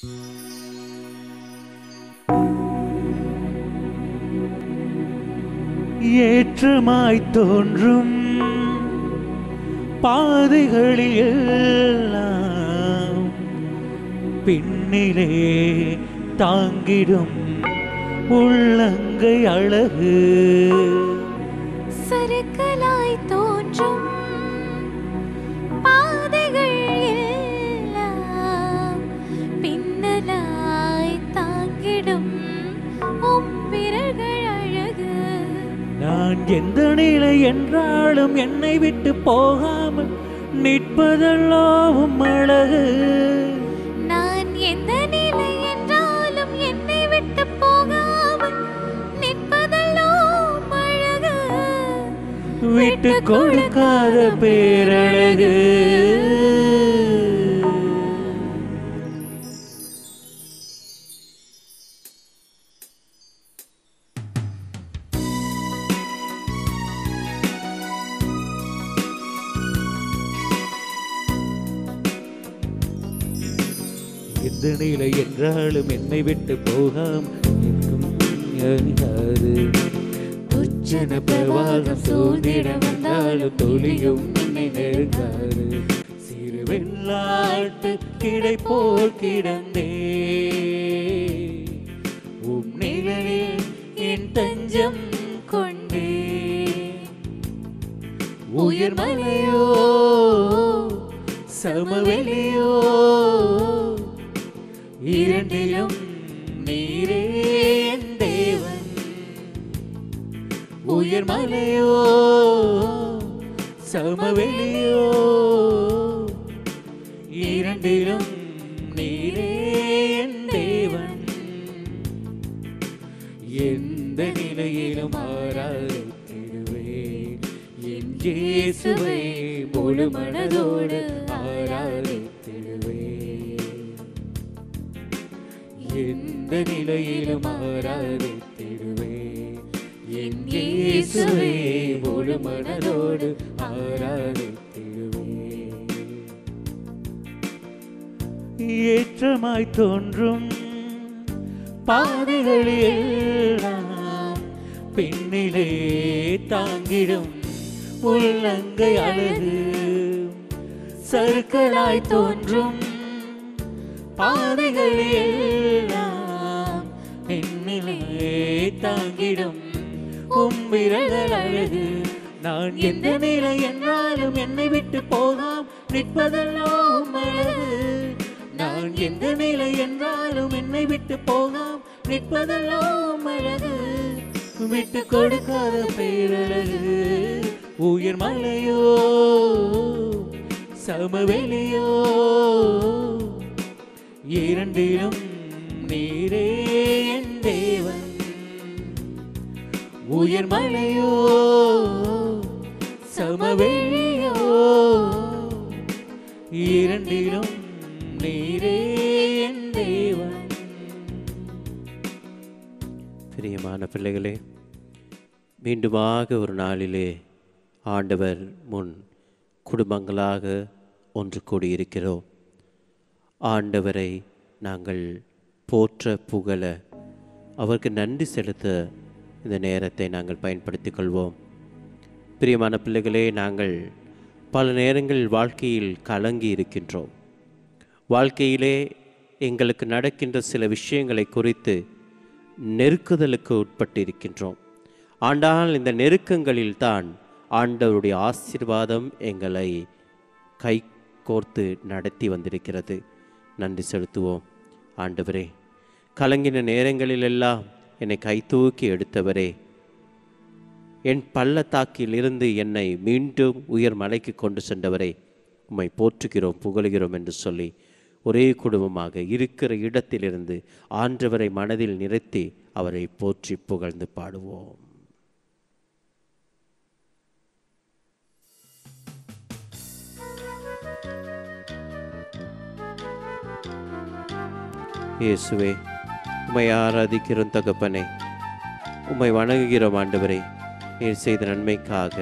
ஏற்றமாய் தோன்றும் பாதைகளில் எல்லாம் பின்னிலே தாங்கிடும் உள்ளங்கை அழகு சறுக்கலாய் தோன்றும் பாதைகள் எல்லாம் பின்னலாய் தாங்கிடும் உம் விரல்கள் அழகு நான் எந்த நிலை என்றாலும் என்னை விட்டு போகாமல் நிற்பதெல்லாம் அழகு நான் எந்த நிலை என்றாலும் என்னை விட்டு போகாமல் நிற்பதெல்லாம் அழகு விட்டு கொடுக்காத பேரழகு எந்த நிலை என்றாலும் என்னை விட்டு போகாம் நிற்கும் யாரு உச்சன பிரவாகம் சூழ்ந்திட வந்தாலும் துளியும் என்னை நெருங்காது சிறு வெள்ளாட்டு கிடை போல் கிடந்தே உம் நிழலில் என் தஞ்சம் கொண்டே உயர் மலையோ சமவெளியோ இரண்டிலும் நீரே என் தேவன் உயர் மலையோ சமவெளியோ இரண்டிலும் நீரே என் தேவன் எந்த நிலையிலும் ஆராதித்திடுவே என் இயேசுவை முழு மனதோடு ஆராதித்திடுவே எந்த நிலையிலும் ஆராதித்திடுவே என் இயேசுவை முழு மனதோடு ஆராதித்திடுவே ஏற்றமாய் தோன்றும் பாதைகளில் எல்லாம் பின்னிலே தாங்கிடும் உள்ளங்கை அழகு சறுக்கலாய் தோன்றும் பாதைகளில் எல்லாம் பின்னிலே தாங்கிடும் உம்பிரகள் அழகு நான் எந்த நிலை என்றாலும் என்னை விட்டு போகாம் நிற்பதெல்லாம் அழகு நான் எந்த நிலை என்றாலும் என்னை விட்டு போகாம் நிற்பதெல்லாம் அழகு விட்டு கொடுக்காத பேரழகு உயர் மலையோ சமவெளியோ இரண்டிலும் நீரே என் தேவன் உயர் மலையோ சமவெளியோ இரண்டிலும் நீரே என் தேவன் பிரியமான பிள்ளைகளே மீண்டுமாக ஒரு நாளிலே ஆண்டவர் முன் குடும்பங்களாக ஒன்று கூடியிருக்கிறோம் ஆண்டவரை நாங்கள் போற்ற புகழ அவருக்கு நன்றி செலுத்த இந்த நேரத்தை நாங்கள் பயன்படுத்திக் கொள்வோம் பிரியமான பிள்ளைகளே நாங்கள் பல நேரங்களில் வாழ்க்கையில் கலங்கி இருக்கின்றோம் வாழ்க்கையிலே எங்களுக்கு நடக்கின்ற சில விஷயங்களை குறித்து நெருக்குதலுக்கு உட்பட்டிருக்கின்றோம் ஆண்டால் இந்த நெருக்கங்களில் தான் ஆண்டவருடைய ஆசீர்வாதம் எங்களை கை கோர்த்து நடத்தி வந்திருக்கிறது நன்றி செலுத்துவோம் ஆண்டவரே கலங்கின நேரங்களிலெல்லாம் என்னை கை தூக்கி எடுத்தவரே என் பள்ளத்தாக்கில் இருந்து என்னை மீண்டும் உயர் மலைக்கு கொண்டு சென்றவரை உம்மை போற்றுகிறோம் புகழுகிறோம் என்று சொல்லி ஒரே குடும்பமாக இருக்கிற இடத்திலிருந்து ஆண்டவரை மனதில் நிறுத்தி அவரை போற்றி புகழ்ந்து பாடுவோம் இயேசுவே உம்மை ஆராதிக்கிறோம் தகப்பனே உம்மை வணங்குகிறோம் ஆண்டவரே நீர் செய்த நன்மைக்காக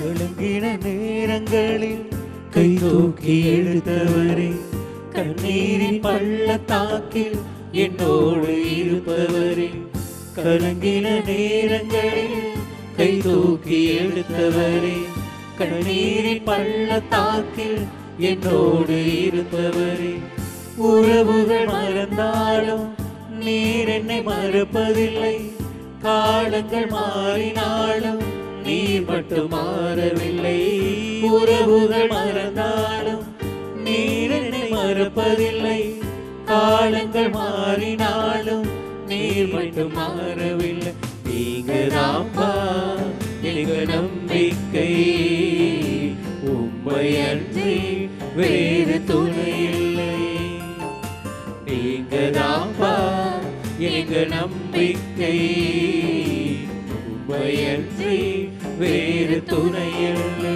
கலங்கின நேரங்களில் கை தூக்கி எழுத்தவரே கண்ணீரின் பள்ளத்தாக்கில் என்னோடு இருப்பவரே கலங்கின நேரங்களில் கை தூக்கி எடுத்தவரே கண்ணீரின் பள்ளத்தாக்கில் என்னோடு இருப்பவரே உறவுகள் மறந்தாலும் நீர் என்னை மறப்பதில்லை காலங்கள் மாறினாலும் நீர் மட்டும் மாறவில்லை உறவுகள் மறந்தாலும் நீர் என்னை மறப்பதில்லை காலங்கள் மாறினாலும் நீர் மட்டும் மாறவில்லை நீங்க தாம்பா எங்க நம்பிக்கை உண்மை அன்றி வேறு துணை இல்லை நீங்க தாம்பா எங்க நம்பிக்கை உண்மையன்றி வேறு துணை இல்லை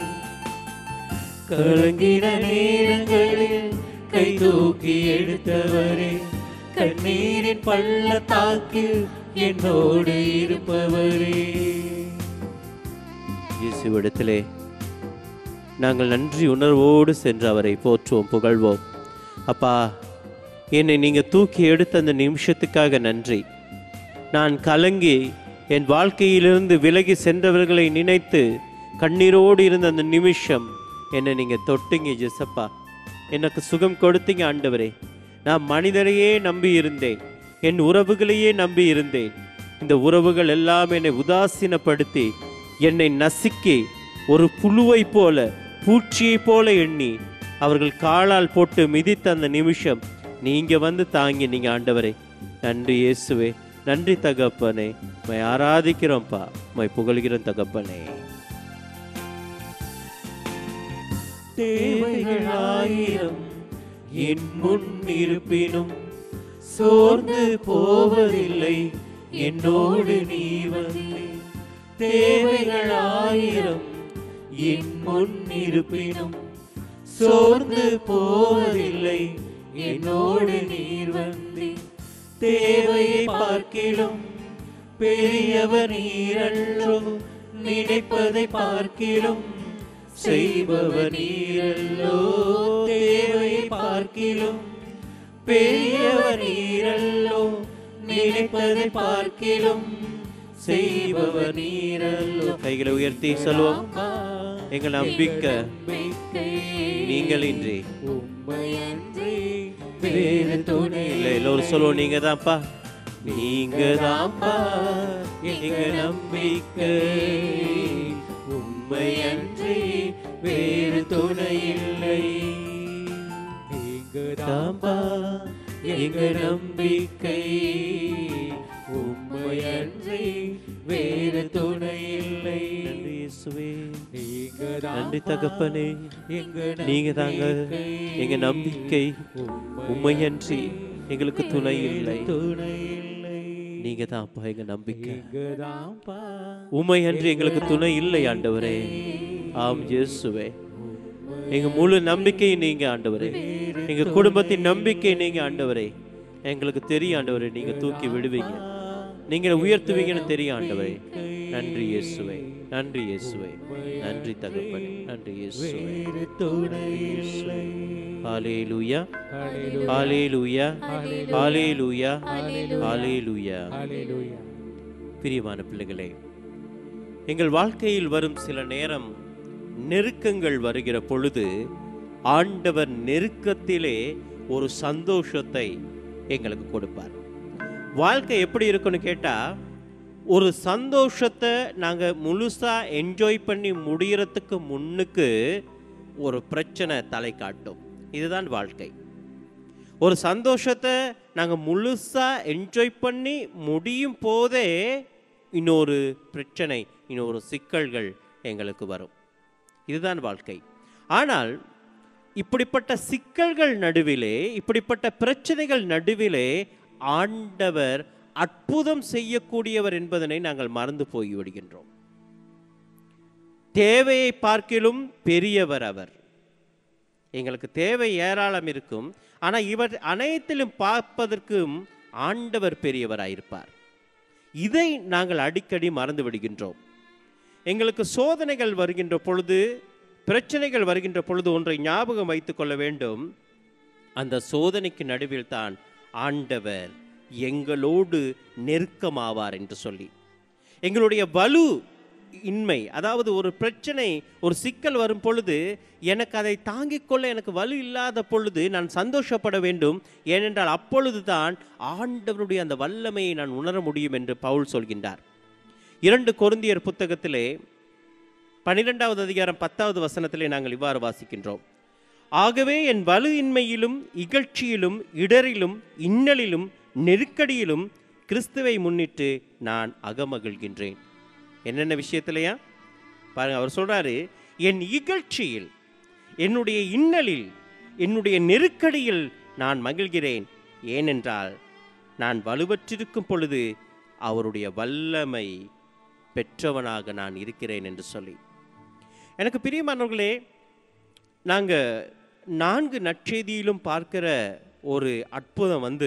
கலங்கின நேரங்களில் கை தூக்கி எடுத்தவரே கண்ணீரின் பள்ளத்தாக்கில் என்னோடு இருப்பவரே இயேசுவிடத்திலே நாங்கள் நன்றி உணர்வோடு சென்று அவரை போற்றுவோம் புகழ்வோம் அப்பா என்னை நீங்கள் தூக்கி எடுத்த அந்த நிமிஷத்துக்காக நன்றி நான் கலங்கி என் வாழ்க்கையிலிருந்து விலகி சென்றவர்களை நினைத்து கண்ணீரோடு இருந்த அந்த நிமிஷம் என்னை நீங்கள் தொட்டுங்க ஜெசப்பா எனக்கு சுகம் கொடுத்தீங்க ஆண்டவரே நான் மனிதரையே நம்பி இருந்தேன் என் உறவுகளையே நம்பி இருந்தேன் இந்த உறவுகள் எல்லாம் என்னை உதாசீனப்படுத்தி என்னை நசுக்கி ஒரு புழுவைப் போல பூச்சியைப் போல எண்ணி அவர்கள் காலால் போட்டு மிதித்த அந்த நிமிஷம் நீங்க வந்து தாங்கி நீங்க ஆண்டவரே நன்றி இயேசுவே நன்றி தகப்பனே உம்மை ஆராதிக்கிறோம்ப்பா உம்மை புகழ்கிறோம் தகப்பனே தேவைகள் ஆயிரம் என் முன் இருப்பினும் சோர்ந்து போவதில்லை என்னோடு நீ வந்தே தேவைகள் ஆயிரம் என் முன் இருப்பினும் சோர்ந்து போவதில்லை என்னோடு நீர் வந்தே தேவையை பார்க்கிலும் பெரியவர் நீரல்லோ நினைப்பதை பார்க்கிலும் செய்பவர் நீரல்லோ தேவையை பார்க்கிலும் பெரியவர் நீரல்லோ நினைப்பதை பார்க்கிலும் செய்பவர் நீரல்லோ கைகளை உயர்த்தி சொல்லுவோம் எங்கள் நம்பிக்கை நீங்கள் இன்றி உண்மையன்றி வேறு துணை இல்லை எல்லோரும் சொல்லுவோம் நீங்க தான்ப்பா நீங்க தான்ப்பா எங்க நம்பிக்கை உண்மையன்றி வேறு துணை இல்லை நீங்க தாம்பா எங்க நம்பிக்கை உண்மையன்றி வேறு துணை இல்லை நன்றி இயேசுவே நீங்க நன்றி தகப்பனே எங்க நீங்க தாங்க எங்க நம்பிக்கை உண்மையன்றி எங்களுக்கு துணை இல்லை துணை இல்லை நீங்க தான்ப்பா எங்க நம்பிக்கை நீங்க தாம்பா உண்மையன்றி எங்களுக்கு துணை இல்லை ஆண்டவரே ஆம் இயேசுவே எங்க முழு நம்பிக்கை நீங்க ஆண்டவரே எங்க குடும்பத்தின் நம்பிக்கை நீங்க ஆண்டவரே எங்களுக்கு தெரியும் ஆண்டவரே நீங்க தூக்கி விடுவீங்க நீங்க உயர்த்துவீங்கன்னு தெரியும் ஆண்டவரே நன்றி இயேசுவே நன்றி இயேசுவே நன்றி தகப்பனே நன்றி இயேசுவே வேறு துணை இல்லை ஹalleluya ஹalleluya ஹalleluya ஹalleluya ஹalleluya பிரியமான பிள்ளைகளே எங்கள் வாழ்க்கையில் வரும் சில நேரம் நெருக்கங்கள் வருகிற பொழுது ஆண்டவர் நெருக்கத்திலே ஒரு சந்தோஷத்தை எங்களுக்கு கொடுப்பார் வாழ்க்கை எப்படி இருக்குன்னு கேட்டா ஒரு சந்தோஷத்தை நாங்கள் முழுசா என்ஜாய் பண்ணி முடியறதுக்கு முன்னுக்கு ஒரு பிரச்சனை தலை காட்டும் இதுதான் வாழ்க்கை ஒரு சந்தோஷத்தை நாங்கள் முழுசாக என்ஜாய் பண்ணி முடியும் போதே இன்னொரு பிரச்சனை இன்னொரு சிக்கல்கள் எங்களுக்கு வரும் இதுதான் வாழ்க்கை ஆனால் இப்படிப்பட்ட சிக்கல்கள் நடுவிலே இப்படிப்பட்ட பிரச்சனைகள் நடுவிலே ஆண்டவர் அற்புதம் செய்யக்கூடியவர் என்பதனை நாங்கள் மறந்து போய்விடுகின்றோம் தேவையை பார்க்கிலும் பெரியவர் அவர் எங்களுக்கு தேவை ஏராளம் இருக்கும் ஆனால் இவர் அனைத்திலும் பார்ப்பதற்கும் ஆண்டவர் பெரியவராயிருப்பார் இதை நாங்கள் அடிக்கடி மறந்து விடுகின்றோம் எங்களுக்கு சோதனைகள் வருகின்ற பொழுது பிரச்சனைகள் வருகின்ற பொழுது ஒன்றை ஞாபகம் வைத்துக் கொள்ள வேண்டும் அந்த சோதனைக்கு நடுவில் தான் ஆண்டவர் எங்களோடு நெருக்கமாவார் என்று சொல்லி எங்களுடைய வலு இன்மை அதாவது ஒரு பிரச்சனை ஒரு சிக்கல் வரும் பொழுது எனக்கு அதை தாங்கிக் கொள்ள எனக்கு வலு இல்லாத பொழுது நான் சந்தோஷப்பட வேண்டும் ஏனென்றால் அப்பொழுது தான் ஆண்டவருடைய அந்த வல்லமையை நான் உணர முடியும் என்று பவுல் சொல்கின்றார் இரண்டு கொருந்தியர் புத்தகத்திலே பனிரெண்டாவது அதிகாரம் பத்தாவது வசனத்திலே நாங்கள் இவ்வாறு வாசிக்கின்றோம் ஆகவே என் வலு இன்மையிலும் இகழ்ச்சியிலும் இடரிலும் இன்னலிலும் நெருக்கடியிலும் கிறிஸ்துவை முன்னிட்டு நான் அகமகிழ்கின்றேன் என்னென்ன விஷயத்திலையா பாருங்க அவர் சொல்றாரு என் இகழ்ச்சியில் என்னுடைய இன்னலில் என்னுடைய நெருக்கடியில் நான் மகிழ்கிறேன் ஏனென்றால் நான் வலுவற்றிருக்கும் பொழுது அவருடைய வல்லமை பெற்றவனாக நான் இருக்கிறேன் என்று சொல்லி எனக்கு பிரியமானவர்களே நாங்கள் நான்கு நற்செய்தியிலும் பார்க்கிற ஒரு அற்புதம் வந்து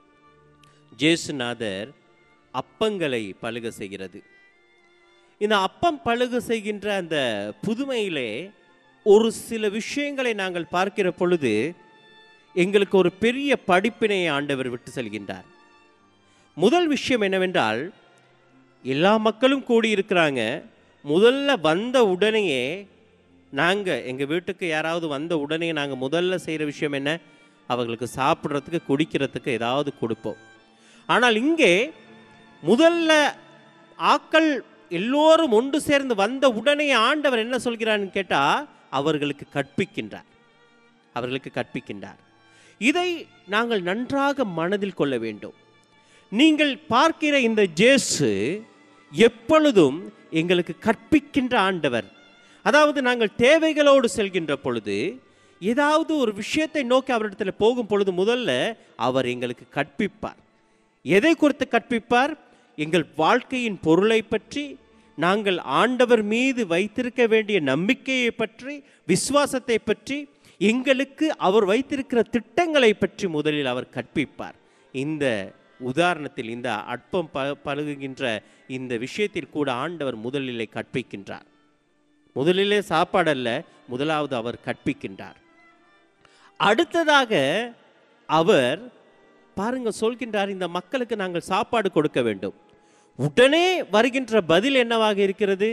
ஜேசுநாதர் அப்பங்களை பழுக செய்கிறது இந்த அப்பம் பழுக செய்கின்ற அந்த புதுமையிலே ஒரு சில விஷயங்களை நாங்கள் பார்க்கிற பொழுது எங்களுக்கு ஒரு பெரிய படிப்பினையை ஆண்டவர் விட்டு செல்கின்றார் முதல் விஷயம் என்னவென்றால் எல்லா மக்களும் கூடி இருக்கிறாங்க முதல்ல வந்த உடனேயே நாங்கள் எங்கள் வீட்டுக்கு யாராவது வந்த உடனே நாங்கள் முதல்ல செய்கிற விஷயம் என்ன அவர்களுக்கு சாப்பிட்றதுக்கு குடிக்கிறதுக்கு ஏதாவது கொடுப்போம் ஆனால் இங்கே முதல்ல ஆக்கள் எல்லோரும் ஒன்று சேர்ந்து வந்த உடனே ஆண்டவர் என்ன சொல்கிறான்னு கேட்டால் அவர்களுக்கு கற்பிக்கின்றார் அவர்களுக்கு கற்பிக்கின்றார் இதை நாங்கள் நன்றாக மனதில் கொள்ள வேண்டும் நீங்கள் பார்க்கிற இந்த ஜேசு எப்பொழுதும் எங்களுக்கு கற்பிக்கின்ற ஆண்டவர் அதாவது நாங்கள் தேவைகளோடு செல்கின்ற பொழுது ஏதாவது ஒரு விஷயத்தை நோக்கி அவரிடத்தில் போகும் பொழுது முதல்ல அவர் எங்களுக்கு கற்பிப்பார் எதை குறித்து கற்பிப்பார் எங்கள் வாழ்க்கையின் பொருளை பற்றி நாங்கள் ஆண்டவர் மீது வைத்திருக்க வேண்டிய நம்பிக்கையை பற்றி விசுவாசத்தை பற்றி எங்களுக்கு அவர் வைத்திருக்கிற திட்டங்களை பற்றி முதலில் அவர் கற்பிப்பார் இந்த உதாரணத்தில் இந்த அற்பம் ப பழகுகின்ற இந்த விஷயத்தில் கூட ஆண்டவர் முதலிலே கற்பிக்கின்றார் முதலிலே சாப்பாடல்ல முதலாவது அவர் கற்பிக்கின்றார் அடுத்ததாக அவர் பாருங்க சொல்கின்றார் இந்த மக்களுக்கு நாங்கள் சாப்பாடு கொடுக்க வேண்டும் உடனே வருகின்ற பதில் என்னவாக இருக்கிறது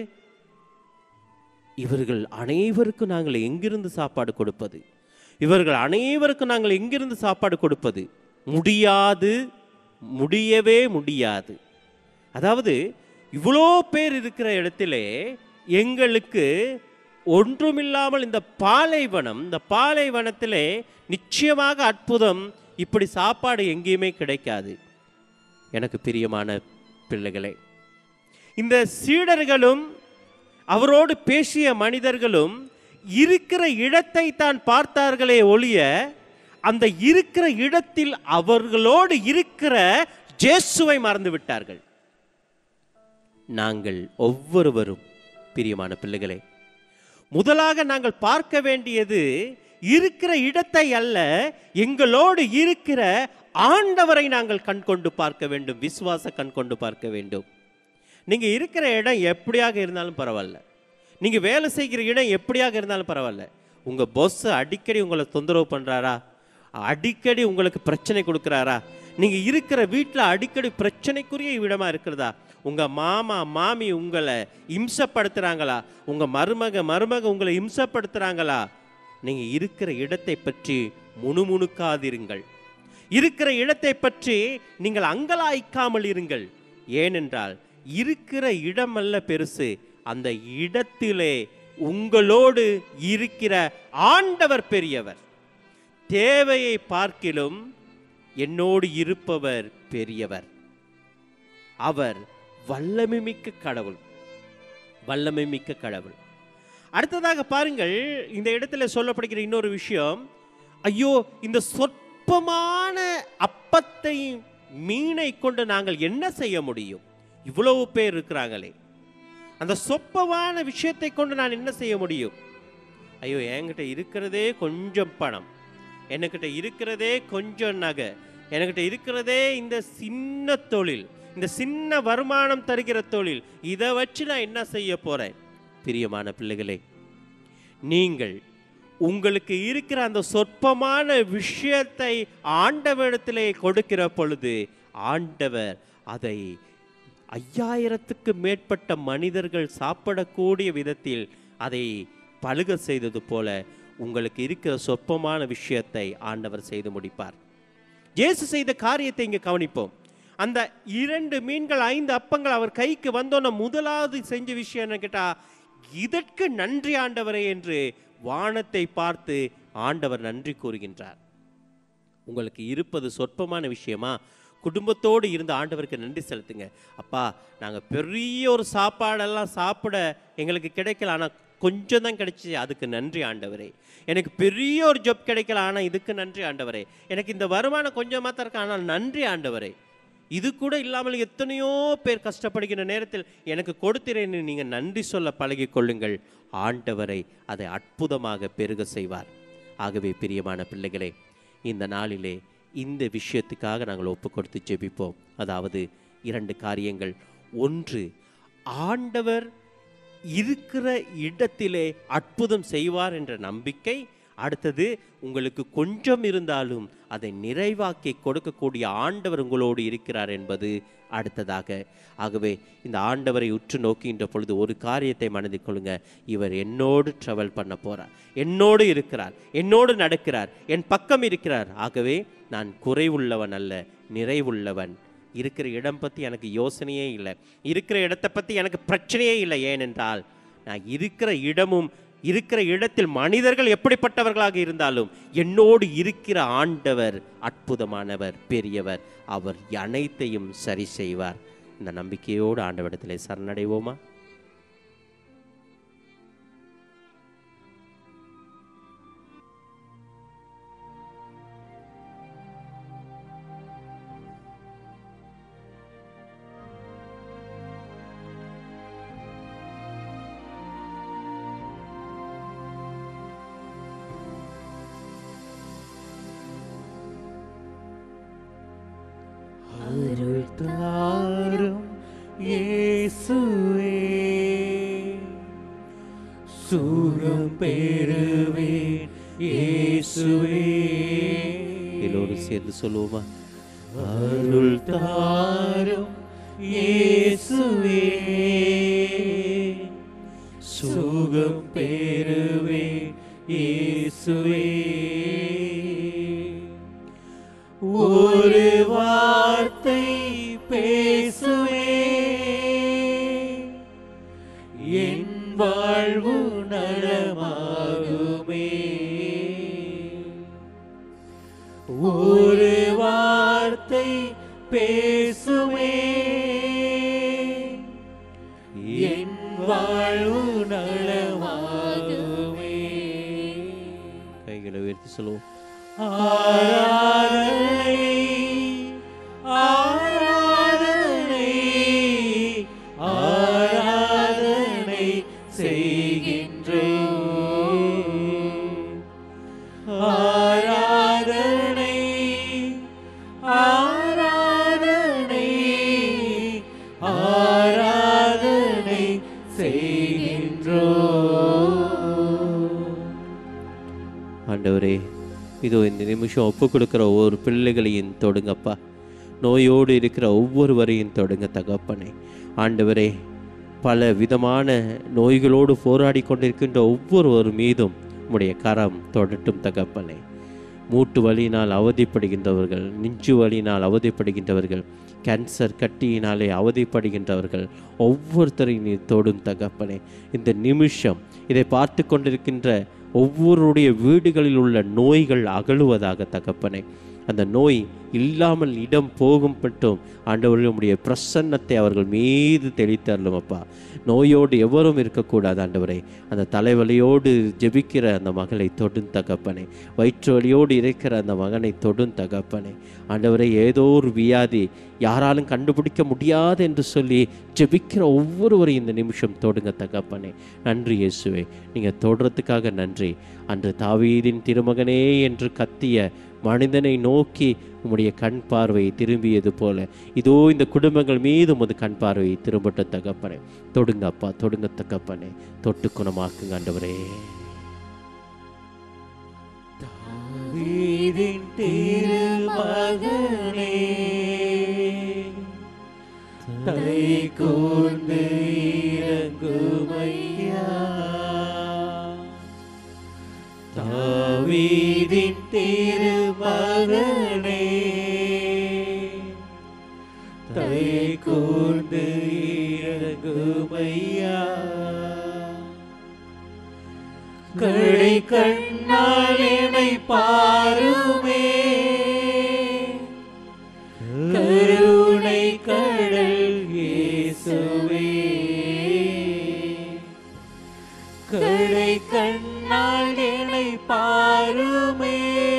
இவர்கள் அனைவருக்கும் நாங்கள் எங்கிருந்து சாப்பாடு கொடுப்பது இவர்கள் அனைவருக்கும் நாங்கள் எங்கிருந்து சாப்பாடு கொடுப்பது முடியாது முடியவே முடியாது அதாவது இவ்வளோ பேர் இருக்கிற இடத்திலே எங்களுக்கு ஒன்றுமில்லாமல் இந்த பாலைவனம் இந்த பாலைவனத்திலே நிச்சயமாக அற்புதம் இப்படி சாப்பாடு எங்கேயுமே கிடைக்காது எனக்கு பிரியமான பிள்ளைகளே இந்த சீடர்களும் அவரோடு பேசிய மனிதர்களும் இருக்கிற இடத்தை தான் பார்த்தார்களே ஒழிய அந்த இருக்கிற இடத்தில் அவர்களோடு இருக்கிற ஜேசுவை மறந்து விட்டார்கள் நாங்கள் ஒவ்வொருவரும் பிரியமான பிள்ளைகளே முதலாக நாங்கள் பார்க்க வேண்டியது இருக்கிற இடத்தை அல்ல எங்களோடு இருக்கிற ஆண்டவரை நாங்கள் கண் கொண்டு பார்க்க வேண்டும் விசுவாச கண் கொண்டு பார்க்க வேண்டும் நீங்க இருக்கிற இடம் எப்படியாக இருந்தாலும் பரவாயில்ல நீங்க வேலை செய்கிற இடம் எப்படியாக இருந்தாலும் பரவாயில்ல உங்க பொஸ் அடிக்கடி உங்களை தொந்தரவு பண்றாரா அடிக்கடி உங்களுக்கு பிரச்சனை கொடுக்குறாரா நீங்க இருக்கிற வீட்டில் அடிக்கடி பிரச்சனைக்குரிய இடமா இருக்கிறதா உங்க மாமா மாமி உங்களை இம்சப்படுத்துறாங்களா உங்க மருமக மருமக உங்களை இம்சப்படுத்துறாங்களா நீங்க இருக்கிற இடத்தை பற்றி முணுமுணுக்காதிருங்கள் இருக்கிற இடத்தை பற்றி நீங்கள் அங்கலாய்க்காமல் இருங்கள் ஏனென்றால் இருக்கிற இடமல்ல பெருசு அந்த இடத்திலே உங்களோடு இருக்கிற ஆண்டவர் பெரியவர் தேவையை பார்க்கிலும் என்னோடு இருப்பவர் பெரியவர் அவர் வல்லமை மிக்க கடவுள் வல்லமை மிக்க கடவுள் அடுத்ததாக பாருங்கள் இந்த இடத்துல சொல்லப்படுகிற இன்னொரு விஷயம் ஐயோ இந்த சொற்பமான அப்பத்தை மீனை கொண்டு நாங்கள் என்ன செய்ய முடியும் இவ்வளவு பேர் இருக்கிறாங்களே அந்த சொப்பமான விஷயத்தை கொண்டு நான் என்ன செய்ய முடியும் ஐயோ என்கிட்ட இருக்கிறதே கொஞ்சம் பணம் என்கிட்ட இருக்கிறதே கொஞ்சம் நகை என்கிட்ட இருக்கிறதே இந்த சின்ன தொழில் இந்த சின்ன வருமானம் தருகிற தொழில் இதை வச்சு நான் என்ன செய்ய போறேன் பிரியமான பிள்ளைகளே நீங்கள் உங்களுக்கு இருக்கிற அந்த சொற்பமான விஷயத்தை ஆண்டவரிடத்திலே கொடுக்கிற பொழுது ஆண்டவர் அதை ஐயாயிரத்துக்கு மேற்பட்ட மனிதர்கள் சாப்பிடக்கூடிய விதத்தில் அதை பழுக செய்தது போல உங்களுக்கு இருக்கிற சொற்பமான விஷயத்தை ஆண்டவர் செய்து முடிப்பார் இயேசு செய்த காரியத்தை இங்கே கவனிப்போம் அந்த இரண்டு மீன்கள் ஐந்து அப்பங்கள் அவர் கைக்கு வந்தோன்ன முதலாவது செஞ்ச விஷயம் என்ன கேட்டா இதற்கு நன்றி ஆண்டவரே என்று வானத்தை பார்த்து ஆண்டவர் நன்றி கூறுகின்றார் உங்களுக்கு இருப்பது சொற்பமான விஷயமா குடும்பத்தோடு இருந்து ஆண்டவருக்கு நன்றி செலுத்துங்க அப்பா நாங்கள் பெரிய ஒரு சாப்பாடெல்லாம் சாப்பிட எங்களுக்கு கிடைக்கல ஆனால் கொஞ்சம் தான் கிடைச்சிச்சு அதுக்கு நன்றி ஆண்டவரே எனக்கு பெரிய ஒரு ஜப் கிடைக்கல ஆனால் இதுக்கு நன்றி ஆண்டவரே எனக்கு இந்த வருமானம் கொஞ்சமாக தான் இருக்கு ஆனால் நன்றி ஆண்டவரே இது கூட இல்லாமல் எத்தனையோ பேர் கஷ்டப்படுகிற நேரத்தில் எனக்கு கொடுத்திறேன்னு நீங்கள் நன்றி சொல்ல பழகிக் கொள்ளுங்கள் ஆண்டவரை அதை அற்புதமாக பெருக செய்வார் ஆகவே பிரியமான பிள்ளைகளே இந்த நாளிலே இந்த விஷயத்துக்காக நாங்கள் ஒப்பு கொடுத்து ஜெபிப்போம் அதாவது இரண்டு காரியங்கள் ஒன்று ஆண்டவர் இருக்கிற இடத்திலே அற்புதம் செய்வார் என்ற நம்பிக்கை அடுத்தது உங்களுக்கு கொஞ்சம் இருந்தாலும் அதை நிறைவாக்கி கொடுக்கக்கூடிய ஆண்டவர் உங்களோடு இருக்கிறார் என்பது அடுத்ததாக ஆகவே இந்த ஆண்டவரை உற்று நோக்கின்ற பொழுது ஒரு காரியத்தை மனதில் கொள்ளுங்க இவர் என்னோடு ட்ராவல் பண்ண போறார் என்னோடு இருக்கிறார் என்னோடு நடக்கிறார் என் பக்கம் இருக்கிறார் ஆகவே நான் குறைவுள்ளவன் அல்ல நிறைவுள்ளவன் இருக்கிற இடம் பற்றி எனக்கு யோசனையே இல்லை இருக்கிற இடத்தை பற்றி எனக்கு பிரச்சனையே இல்லை ஏனென்றால் நான் இருக்கிற இடமும் இருக்கிற இடத்தில் மனிதர்கள் எப்படிப்பட்டவர்களாக இருந்தாலும் என்னோடு இருக்கிற ஆண்டவர் அற்புதமானவர் பெரியவர் அவர் அனைத்தையும் சரி செய்வார் இந்த நம்பிக்கையோடு ஆண்டவரிடத்திலே சரணடைவோமா அருள் தாரும் இயேசுவே சுகம் பெறுவேன் இயேசுவே எல்லோரும் சேர்ந்து சொல்லுவோமா அருள் தாரும் இயேசுவே சுகம் பெறுவேன் இயேசுவே ஒரு வார்த்தை பேசுவே என் வாழ்வு நலமாகுமே ஒரு வார்த்தை பேசுவே என் வாழ்வு நலமாகுமே கைகளை உயர்த்தி சொல்லுவோம் ஆராதனை ஆராதனை ஆராதனை செய்கின்றோம் ஆராதனை ஆராதனை ஆராதனை செய்கின்றோம் ஆண்டவரே இதோ இந்த நிமிஷம் ஒப்பு கொடுக்குற ஒவ்வொரு பிள்ளைகளையும் தொடுங்கப்பா நோயோடு இருக்கிற ஒவ்வொருவரையும் தொடுங்க தகப்பனே ஆண்டவரே பல விதமான நோய்களோடு போராடி கொண்டிருக்கின்ற ஒவ்வொருவர் மீதும் உம்முடைய கரம் தொடட்டும் தகப்பனே மூட்டு வலியினால் அவதிப்படுகின்றவர்கள் நெஞ்சு வலியினால் அவதிப்படுகின்றவர்கள் கேன்சர் கட்டியினாலே அவதிப்படுகின்றவர்கள் ஒவ்வொருத்தரையும் நீ தொடும் தகப்பனே இந்த நிமிஷம் இதை பார்த்து கொண்டிருக்கின்ற ஒவ்வொருடைய வீடுகளில் உள்ள நோய்கள் அகலுவதாக தகப்பனே அந்த நோய் இல்லாமல் இடம் போகும் மட்டும் ஆண்டவரே உம்முடைய பிரசன்னத்தை அவர்கள் மீது தெளித்தரலும் அப்பா நோயோடு எவரும் இருக்கக்கூடாது ஆண்டவரே அந்த தலைவலியோடு ஜெபிக்கிற அந்த மகளை தொடும் தகப்பனே வயிற்று வலியோடு இருக்கிற அந்த மகனை தொடும் தகப்பனே ஆண்டவரே ஏதோ ஒரு வியாதி யாராலும் கண்டுபிடிக்க முடியாது என்று சொல்லி ஜெபிக்கிற ஒவ்வொருவரையும் இந்த நிமிஷம் தொடுங்க தகப்பனே நன்றி இயேசுவே நீங்கள் தொடுறதுக்காக நன்றி அன்று தாவீதின் திருமகனே என்று கத்திய மனிதனை நோக்கி உம்முடைய கண் பார்வையை திரும்பியது போல இதோ இந்த குடும்பங்கள் மீது உமது கண் பார்வையை திரும்பட்ட தகப்பனே தொடுங்க அப்பா தொடுங்க தகப்பனே தொட்டு குணமாக்குங்க ஆண்டவரே வீதின் திருமகனே தலை கூர்ந்து இறங்குமையா தாவீதின் திருமகனே தலை கூர்ந்து இறங்குமையா கடை கண்ணால் என்னை பாருமே கருணை கடல் இயேசுவே கடை கண்ணால் என்னை பாருமே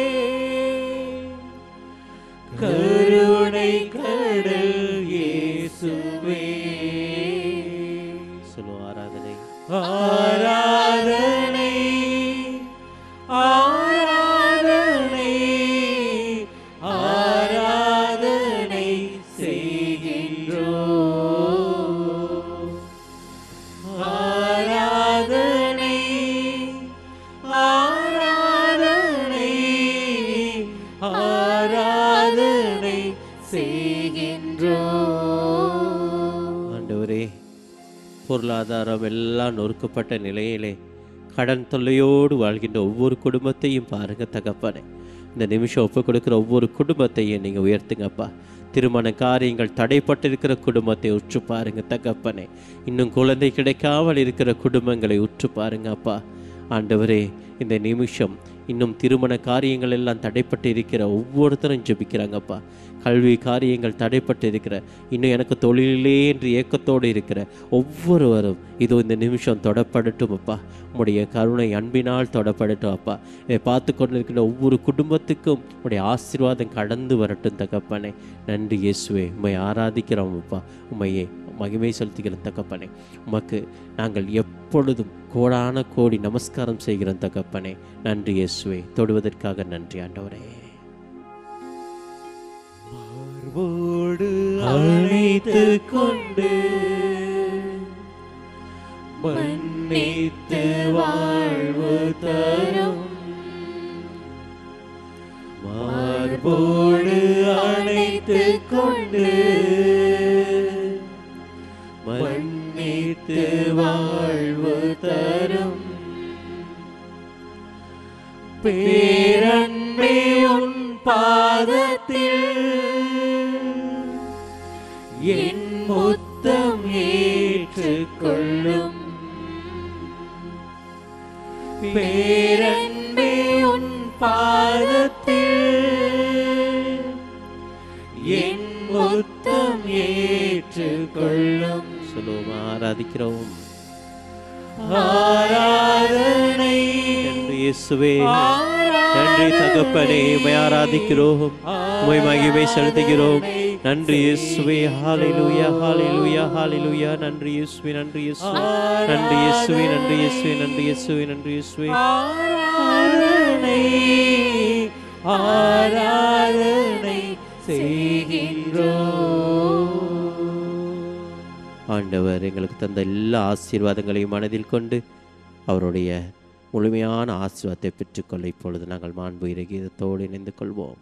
கருணை கடல் இயேசுவே சொல்லுவோம் ஆராதனை ஆராதனை ஆராதனை ஆராதனை செய்கின்றோ ஆராதனை ஆராதனை ஆராதனை செய்கின்றோ ஆண்டவரே பொருளாதாரம் எல்லாம் நொறுக்கப்பட்ட நிலையிலே கடன் தொல்லையோடு வாழ்கின்ற ஒவ்வொரு குடும்பத்தையும் பாருங்க தகப்பனே இந்த நிமிஷம் ஒப்பு கொடுக்குற ஒவ்வொரு குடும்பத்தையும் நீங்கள் உயர்த்துங்கப்பா திருமண காரியங்கள் தடைப்பட்டிருக்கிற குடும்பத்தை உற்று பாருங்க தகப்பனே இன்னும் குழந்தை கிடைக்காமல் இருக்கிற குடும்பங்களை உற்று பாருங்க அப்பா ஆண்டவரே இந்த நிமிஷம் இன்னும் திருமண காரியங்கள் எல்லாம் தடைப்பட்டு இருக்கிற ஒவ்வொருத்தரும் ஜெபிக்கிறாங்கப்பா கல்வி காரியங்கள் தடைப்பட்டு இருக்கிற இன்னும் எனக்கு தொழிலே என்று ஏக்கத்தோடு இருக்கிற ஒவ்வொருவரும் இதோ இந்த நிமிஷம் தொடப்படட்டும் அப்பா உம்முடைய கருணை அன்பினால் தொடப்படட்டும் அப்பா இதை பார்த்து கொண்டிருக்கிற ஒவ்வொரு குடும்பத்துக்கும் உம்முடைய ஆசீர்வாதம் கடந்து வரட்டும் தகப்பனே நன்றி இயேசுவே உம்மை ஆராதிக்கிறோம் அப்பா உம்மையே மகிமை செலுத்துகிற தகப்பனே உமக்கு நாங்கள் எப்பொழுதும் கோடான கோடி நமஸ்காரம் செய்கிறோம் தகப்பனே நன்றி இயேசுவே தொடுவதற்காக நன்றி ஆண்டவரே மார்போடு அணைத்து கொண்டு மன்னித்து வாழ்வு தரும் மார்போடு அணைத்து கொண்டு மன்னித்து வாழ்வு தரும் பேரன்பே உன் பாதத்தில் என் முத்தம் ஏற்றுக்கொள்ளும் பேரன்பே உன் பாதத்தில் என் முத்தம் ஏற்றுக்கொள்ளும் சொல்லுவோம் ஆராதிக்கிறோம் ஆராதனை நன்றி இயேசுவே நன்றி தகப்பனே உமை ஆராதிக்கிறோம் உமை மகிமை செலுத்துகிறோம் நன்றி இயேசுவே ஹalleluya ஹalleluya ஹalleluya நன்றி இயேசுவே நன்றி இயேசுவே நன்றி இயேசுவே நன்றி இயேசுவே நன்றி இயேசுவே நன்றி இயேசுவே ஆராதனை ஆராதனை செய்கின்றோம் ஆண்டவர் எங்களுக்கு தந்த எல்லா ஆசீர்வாதங்களையும் மனதில் கொண்டு அவருடைய முழுமையான ஆசீர்வாதத்தை பெற்றுக்கொள்ள இப்பொழுது நாங்கள் மாண்பு இறகியதோடு இணைந்து கொள்வோம்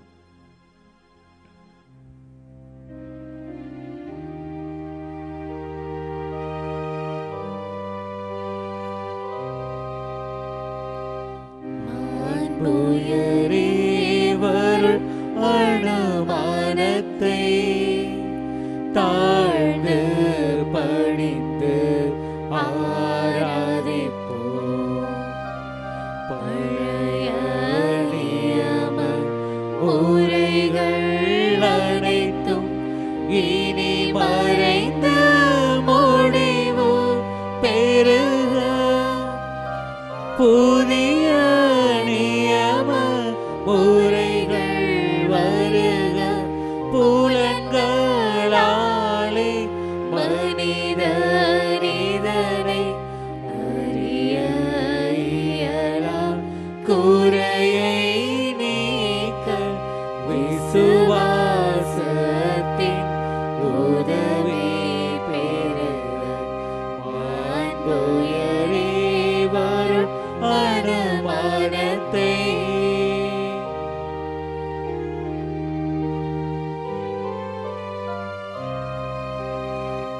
அன்புயரேவருள் அனுமானத்தை தாழ்ந்து பணிந்து ஆராதிப்போம் பழைய நியம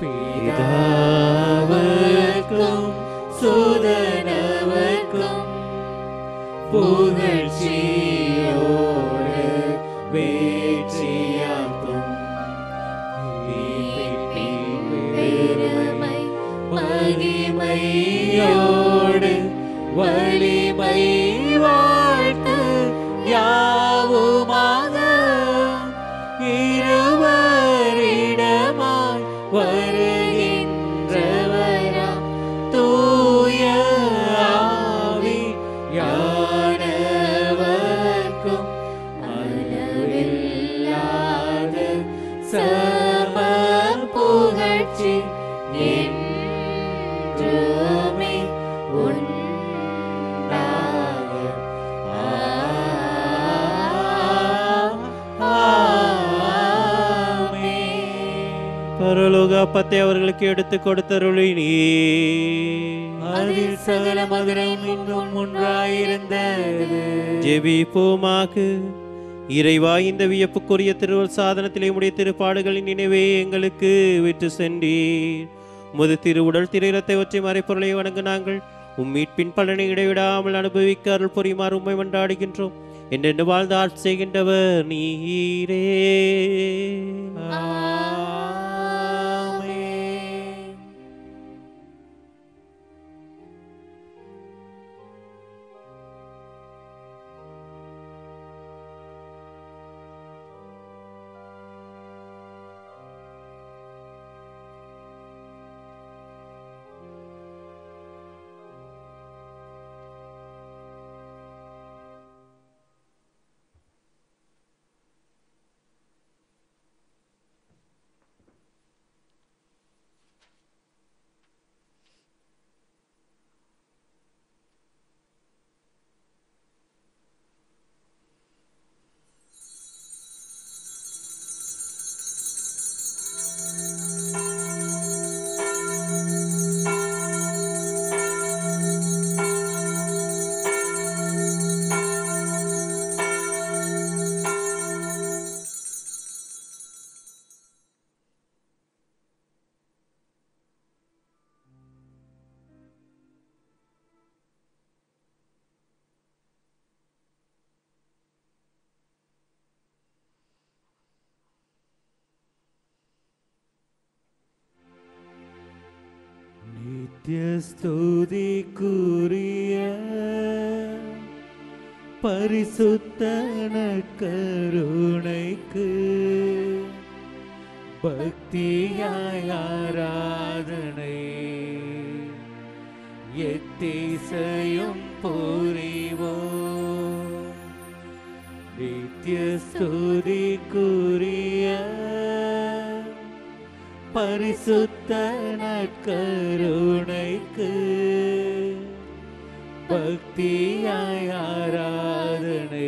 பிதாவர்க்கும் சுதனவர்க்கும் புகழ்ச்சியோடு வேற்றியாக்கும் பெருமை மகிமையோடு வலிமை வாழ்த்து யாவுமாக இருவரிடமாய் வருகின்றவராம் தூய ஆவி யானவர்க்கும் அளவில்லாத சம புகழ்ச்சி என்றுமே உண்டாக ஆமென். பரலோக அப்பத்தை அவர்களுக்கு எடுத்து கொடுத்தருளி நீ அதில் சகல மதுரம் இன்னும் ஒன்றாயிருந்தது ஜெபிப்போமாக இறைவா இந்த வியப்புக்குரிய திருவள் சாதனத்திலே உடைய திருப்பாடுகளின் நினைவே எங்களுக்கு விட்டு சென்றீர் முது திருவுடல் திரையிறத்தை ஒற்றை மறைப்பொருளை வணங்க நாங்கள் உம் மீட்பின் பலனை இடைவிடாமல் அனுபவிக்க அருள் புரியுமாறு உம்மை மன்றாடுகின்றோம் என்றென்று வாழ்ந்து ஆட்சி செய்கின்றவர் நீரே ஆமென். நித்தியஸ்துதிக்குரிய பரிசுத்தன கருணைக்கு பக்தியாய் ஆராதனை எத்திசையும் புரிவோ நித்தியஸ்துதிக்குரிய பரிசுத்த நற்கருணைக்கு பக்தியாய் ஆராதனை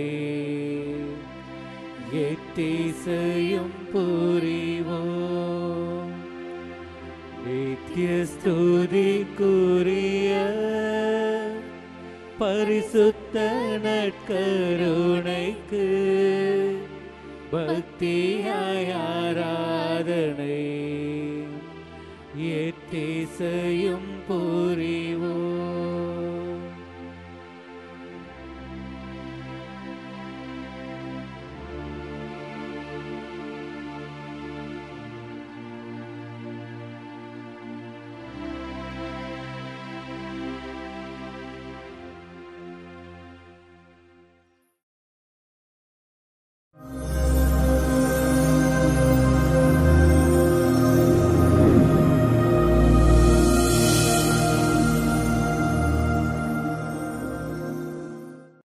எத்திசையும் புரிவோம் நித்திய ஸ்துதிக்குரிய பரிசுத்த நற்கருணைக்கு பக்தியாய் ஆராதனை எத்திசையும்